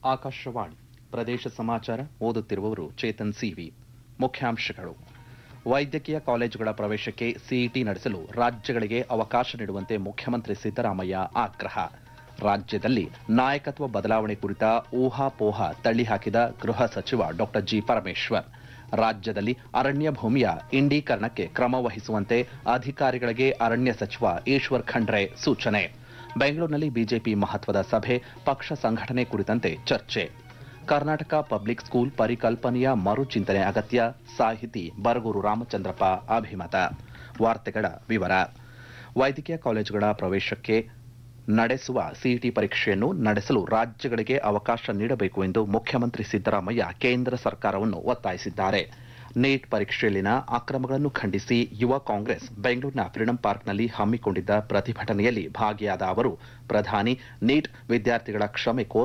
ಆಕಾಶವಾಣಿ ಪ್ರದೇಶ ಸಮಾಚಾರ ಓದುತ್ತಿರುವವರು ಚೇತನ್ ಸಿವಿ ಮುಖ್ಯಾಂಶಗಳು ವೈದ್ಯಕೀಯ ಕಾಲೇಜುಗಳ ಪ್ರವೇಶಕ್ಕೆ ಸಿಇಟಿ ನಡೆಸಲು ರಾಜ್ಯಗಳಿಗೆ ಅವಕಾಶ ನೀಡುವಂತೆ ಮುಖ್ಯಮಂತ್ರಿ ಸಿದ್ದರಾಮಯ್ಯ ಆಗ್ರಹ ರಾಜ್ಯದಲ್ಲಿ ನಾಯಕತ್ವ ಬದಲಾವಣೆ ಕುರಿತ ಊಹಾಪೋಹ ತಳ್ಳಿಹಾಕಿದ ಗೃಹ ಸಚಿವ ಡಾ ಜಿ ಪರಮೇಶ್ವರ್ ರಾಜ್ಯದಲ್ಲಿ ಅರಣ್ಯ ಭೂಮಿಯ ಇಂಡೀಕರಣಕ್ಕೆ ಕ್ರಮ ವಹಿಸುವಂತೆ ಅಧಿಕಾರಿಗಳಿಗೆ ಅರಣ್ಯ ಸಚಿವ ಈಶ್ವರ್ ಖಂಡ್ರೆ ಸೂಚನೆ ಬೆಂಗಳೂರಿನಲ್ಲಿ ಬಿಜೆಪಿ ಮಹತ್ವದ ಸಭೆ ಪಕ್ಷ ಸಂಘಟನೆ ಕುರಿತಂತೆ ಚರ್ಚೆ ಕರ್ನಾಟಕ ಪಬ್ಲಿಕ್ ಸ್ಕೂಲ್ ಪರಿಕಲ್ಪನೆಯ ಮರುಚಿಂತನೆ ಅಗತ್ಯ ಸಾಹಿತಿ ಬರಗೂರು ರಾಮಚಂದ್ರಪ್ಪ ಅಭಿಮತ ವಾರ್ತೆಗಳ ವಿವರ ವೈದ್ಯಕೀಯ ಕಾಲೇಜುಗಳ ಪ್ರವೇಶಕ್ಕೆ ನಡೆಸುವ ಸಿಇಟಿ ಪರೀಕ್ಷೆಯನ್ನು ನಡೆಸಲು ರಾಜ್ಯಗಳಿಗೆ ಅವಕಾಶ ನೀಡಬೇಕು ಎಂದು ಮುಖ್ಯಮಂತ್ರಿ ಸಿದ್ದರಾಮಯ್ಯ ಕೇಂದ್ರ ಸರ್ಕಾರವನ್ನು ಒತ್ತಾಯಿಸಿದ್ದಾರೆ ನೀಟ್ ಪರೀಕ್ಷೆಯಲ್ಲಿನ ಅಕ್ರಮಗಳನ್ನು ಖಂಡಿಸಿ ಯುವ ಕಾಂಗ್ರೆಸ್ ಬೆಂಗಳೂರಿನ ಫ್ರೀಡಂ ಪಾರ್ಕ್ನಲ್ಲಿ ಹಮ್ಮಿಕೊಂಡಿದ್ದ ಪ್ರತಿಭಟನೆಯಲ್ಲಿ ಭಾಗಿಯಾದ ಅವರು ಪ್ರಧಾನಿ ನೀಟ್ ವಿದ್ಯಾರ್ಥಿಗಳ ಕ್ಷಮೆ ಕೋರ್